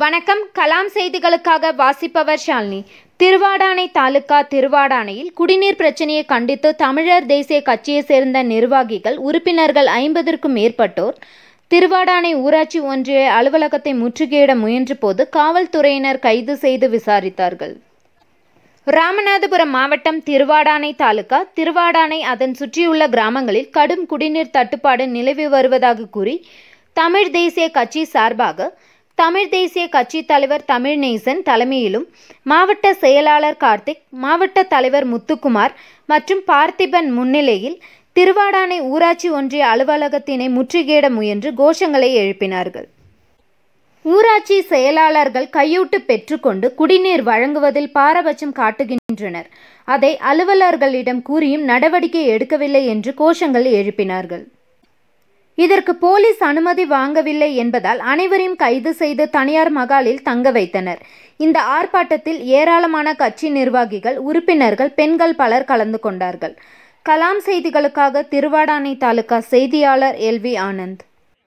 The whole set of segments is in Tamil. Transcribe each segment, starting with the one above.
வணக்கம் கலாம் செய்திகளுக்காக வாசிப்பவர் ஷாலினி திருவாடானை தாலுகா திருவாடானையில் குடிநீர் பிரச்சனையை கண்டித்து தமிழர் தேசிய கட்சியை சேர்ந்த நிர்வாகிகள் உறுப்பினர்கள் ஐம்பதற்கும் மேற்பட்டோர் திருவாடானை ஊராட்சி ஒன்றிய அலுவலகத்தை முற்றுகையிட முயன்றபோது காவல்துறையினர் கைது செய்து விசாரித்தார்கள் ராமநாதபுரம் மாவட்டம் திருவாடானை தாலுகா திருவாடானை அதன் சுற்றியுள்ள கிராமங்களில் கடும் குடிநீர் தட்டுப்பாடு நிலவி வருவதாக கூறி தமிழ் தேசிய கட்சி சார்பாக தமிழ் தேசிய கட்சி தலைவர் தமிழ்நேசன் தலைமையிலும் மாவட்ட செயலாளர் கார்த்திக் மாவட்ட தலைவர் முத்துக்குமார் மற்றும் பார்த்திபன் முன்னிலையில் திருவாடானை ஊராட்சி ஒன்றிய அலுவலகத்தினை முற்றுகையிட முயன்று கோஷங்களை எழுப்பினார்கள் ஊராட்சி செயலாளர்கள் கையூட்டு பெற்றுக்கொண்டு குடிநீர் வழங்குவதில் பாரபட்சம் காட்டுகின்றனர் அதை அலுவலர்களிடம் கூறியும் நடவடிக்கை எடுக்கவில்லை என்று கோஷங்கள் எழுப்பினார்கள் இதற்கு போலீஸ் அனுமதி வாங்கவில்லை என்பதால் அனைவரையும் கைது செய்து தனியார் மகாலில் தங்க வைத்தனர் இந்த ஆர்ப்பாட்டத்தில் ஏராளமான கட்சி நிர்வாகிகள் உறுப்பினர்கள் பெண்கள் பலர் கலந்து கொண்டார்கள் கலாம் செய்திகளுக்காக திருவாடானை தாலுகா செய்தியாளர் எல்வி ஆனந்த்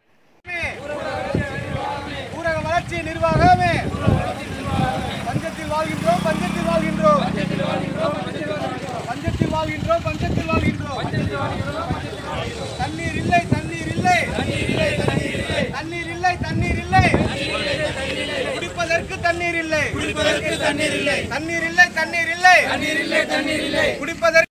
ஊரக வளர்ச்சி நிர்வாகமே பஞ்சத்தில் வாழ்கின்றோம் பஞ்சத்தில் வாழ்கின்றோம் பஞ்சத்தில் வாழ்கின்றோம் பஞ்சத்தில் வாழ்கின்றோம் தண்ணீர் இல்லை தண்ணீர் இல்லை தண்ணீர் இல்லை தண்ணீர் இல்லை குடிப்பதற்கு தண்ணீர் இல்லை குடிப்பதற்கு தண்ணீர் இல்லை தண்ணீர் இல்லை தண்ணீர் இல்லை தண்ணீர் இல்லை தண்ணீர் இல்லை குடிப்பதற்கு